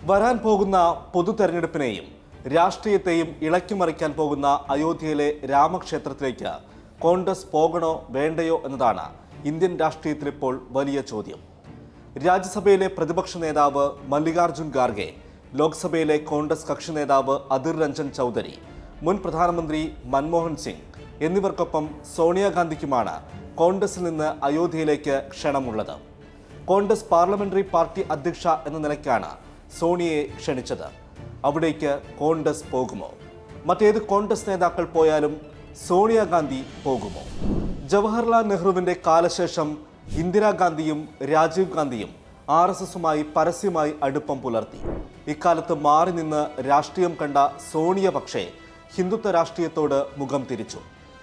വരാൻ പോകുന്ന പൊതു തെരഞ്ഞെടുപ്പിനെയും രാഷ്ട്രീയത്തെയും ഇളക്കിമറിക്കാൻ പോകുന്ന അയോധ്യയിലെ രാമക്ഷേത്രത്തിലേക്ക് കോൺഗ്രസ് പോകണോ വേണ്ടയോ എന്നതാണ് ഇന്ത്യൻ രാഷ്ട്രീയത്തിൽ ഇപ്പോൾ വലിയ ചോദ്യം രാജ്യസഭയിലെ പ്രതിപക്ഷ നേതാവ് മല്ലികാർജുൻ ഖാർഗെ ലോക്സഭയിലെ കോൺഗ്രസ് കക്ഷി നേതാവ് അധിർ രഞ്ജൻ ചൗധരി മുൻ പ്രധാനമന്ത്രി മൻമോഹൻ സിംഗ് എന്നിവർക്കൊപ്പം സോണിയാഗാന്ധിക്കുമാണ് കോൺഗ്രസിൽ നിന്ന് അയോധ്യയിലേക്ക് ക്ഷണമുള്ളത് കോൺഗ്രസ് പാർലമെന്ററി പാർട്ടി അധ്യക്ഷ എന്ന നിലയ്ക്കാണ് സോണിയയെ ക്ഷണിച്ചത് അവിടേക്ക് കോൺഗ്രസ് പോകുമോ മറ്റേത് കോൺഗ്രസ് നേതാക്കൾ പോയാലും സോണിയാഗാന്ധി പോകുമോ ജവഹർലാൽ നെഹ്റുവിന്റെ കാലശേഷം ഇന്ദിരാഗാന്ധിയും രാജീവ് ഗാന്ധിയും ആർ എസ് എസുമായി പരസ്യമായി അടുപ്പം പുലർത്തി ഇക്കാലത്ത് മാറി നിന്ന് രാഷ്ട്രീയം കണ്ട സോണിയ പക്ഷേ ഹിന്ദുത്വ രാഷ്ട്രീയത്തോട് മുഖം തിരിച്ചു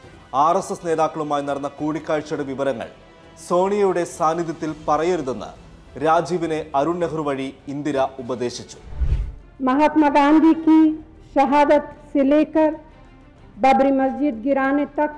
ആർ എസ് എസ് നേതാക്കളുമായി നടന്ന കൂടിക്കാഴ്ചയുടെ വിവരങ്ങൾ സോണിയയുടെ സാന്നിധ്യത്തിൽ പറയരുതെന്ന് രാജീവിനെ അരുൺ നെഹ്റു വഴി ഇന്ദിര ഉപദേശിച്ചു महात्मा गांधी की शहादत से लेकर बाबरी मस्जिद गिराने तक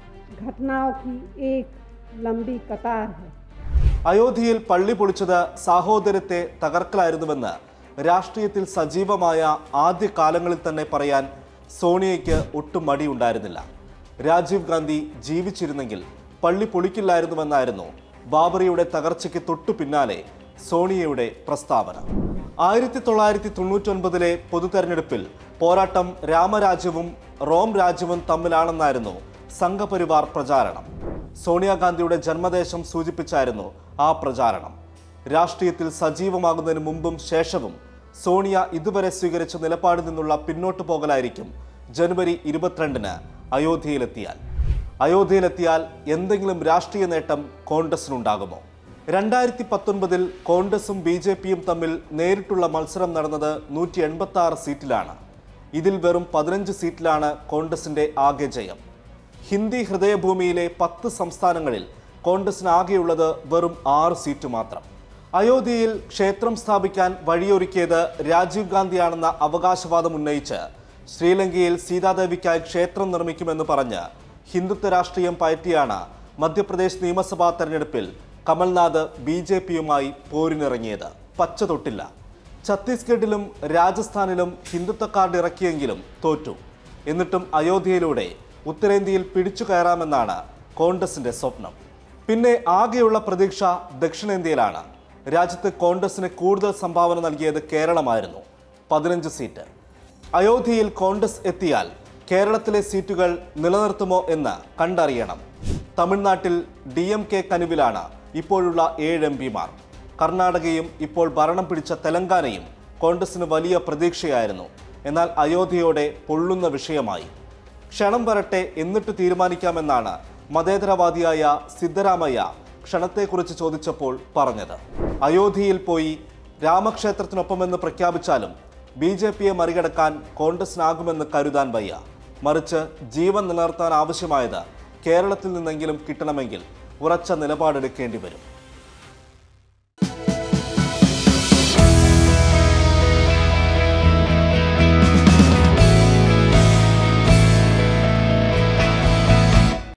घटनाओं की एक लंबी कतार है അയോധ്യയിൽ പള്ളി പൊളിച്ചത് സാഹോദര്യത്തെ തകർക്കലായിരുന്നുവെന്ന് രാഷ്ട്രീയത്തിൽ സജീവമായ ആദ്യ കാലങ്ങളിൽ തന്നെ പറയാൻ സോണിയയ്ക്ക് ഒട്ടും മടിയുണ്ടായിരുന്നില്ല രാജീവ് ഗാന്ധി ജീവിച്ചിരുന്നെങ്കിൽ പള്ളി പൊളിക്കില്ലായിരുന്നുവെന്നായിരുന്നു ബാബറിയുടെ തകർച്ചയ്ക്ക് തൊട്ടു പിന്നാലെ സോണിയയുടെ പ്രസ്താവന ആയിരത്തി തൊള്ളായിരത്തി തൊണ്ണൂറ്റൊൻപതിലെ പൊതു തെരഞ്ഞെടുപ്പിൽ പോരാട്ടം രാമരാജ്യവും റോം രാജ്യവും തമ്മിലാണെന്നായിരുന്നു സംഘപരിവാർ പ്രചാരണം സോണിയാഗാന്ധിയുടെ ജന്മദേശം സൂചിപ്പിച്ചായിരുന്നു ആ പ്രചാരണം രാഷ്ട്രീയത്തിൽ സജീവമാകുന്നതിന് മുമ്പും ശേഷവും സോണിയ ഇതുവരെ സ്വീകരിച്ച നിലപാടിൽ നിന്നുള്ള പിന്നോട്ടു പോകലായിരിക്കും ജനുവരി ഇരുപത്തിരണ്ടിന് അയോധ്യയിലെത്തിയാൽ അയോധ്യയിലെത്തിയാൽ എന്തെങ്കിലും രാഷ്ട്രീയ നേട്ടം കോൺഗ്രസിനുണ്ടാകുമോ രണ്ടായിരത്തി പത്തൊൻപതിൽ കോൺഗ്രസും ബി ജെ പിയും തമ്മിൽ നേരിട്ടുള്ള മത്സരം നടന്നത് നൂറ്റി എൺപത്തി ആറ് സീറ്റിലാണ് ഇതിൽ വെറും പതിനഞ്ച് സീറ്റിലാണ് കോൺഗ്രസിന്റെ ആകെ ജയം ഹിന്ദി ഹൃദയഭൂമിയിലെ പത്ത് സംസ്ഥാനങ്ങളിൽ കോൺഗ്രസിന് ആകെയുള്ളത് വെറും ആറ് സീറ്റ് മാത്രം അയോധ്യയിൽ ക്ഷേത്രം സ്ഥാപിക്കാൻ വഴിയൊരുക്കിയത് രാജീവ് ഗാന്ധിയാണെന്ന അവകാശവാദം ഉന്നയിച്ച് ശ്രീലങ്കയിൽ സീതാദേവിക്കായി ക്ഷേത്രം നിർമ്മിക്കുമെന്ന് പറഞ്ഞ് ഹിന്ദുത്വ രാഷ്ട്രീയം പയറ്റിയാണ് മധ്യപ്രദേശ് നിയമസഭാ തെരഞ്ഞെടുപ്പിൽ കമൽനാഥ് ബി ജെ പിയുമായി പോരിനിറങ്ങിയത് പച്ച തൊട്ടില്ല ഛത്തീസ്ഗഡിലും രാജസ്ഥാനിലും ഹിന്ദുത്വ കാർഡ് ഇറക്കിയെങ്കിലും തോറ്റു എന്നിട്ടും അയോധ്യയിലൂടെ ഉത്തരേന്ത്യയിൽ പിടിച്ചു കയറാമെന്നാണ് കോൺഗ്രസിന്റെ സ്വപ്നം പിന്നെ ആകെയുള്ള പ്രതീക്ഷ ദക്ഷിണേന്ത്യയിലാണ് രാജ്യത്ത് കോൺഗ്രസിന് കൂടുതൽ സംഭാവന നൽകിയത് കേരളമായിരുന്നു പതിനഞ്ച് സീറ്റ് അയോധ്യയിൽ കോൺഗ്രസ് എത്തിയാൽ കേരളത്തിലെ സീറ്റുകൾ നിലനിർത്തുമോ എന്ന് കണ്ടറിയണം തമിഴ്നാട്ടിൽ ഡി എം കെ കനുവിലാണ് ഇപ്പോഴുള്ള ഏഴ് എം പിമാർ കർണാടകയും ഇപ്പോൾ ഭരണം പിടിച്ച തെലങ്കാനയും കോൺഗ്രസിന് വലിയ പ്രതീക്ഷയായിരുന്നു എന്നാൽ അയോധ്യയോടെ പൊള്ളുന്ന വിഷയമായി ക്ഷണം വരട്ടെ എന്നിട്ട് തീരുമാനിക്കാമെന്നാണ് മതേതരവാദിയായ സിദ്ധരാമയ്യ ക്ഷണത്തെക്കുറിച്ച് ചോദിച്ചപ്പോൾ പറഞ്ഞത് അയോധ്യയിൽ പോയി രാമക്ഷേത്രത്തിനൊപ്പമെന്ന് പ്രഖ്യാപിച്ചാലും ബി ജെ പിയെ മറികടക്കാൻ കോൺഗ്രസിനാകുമെന്ന് കരുതാൻ വയ്യ മറിച്ച് ജീവൻ നിലനിർത്താൻ ആവശ്യമായത് കേരളത്തിൽ നിന്നെങ്കിലും കിട്ടണമെങ്കിൽ ഉറച്ച നിലപാടെടുക്കേണ്ടി വരും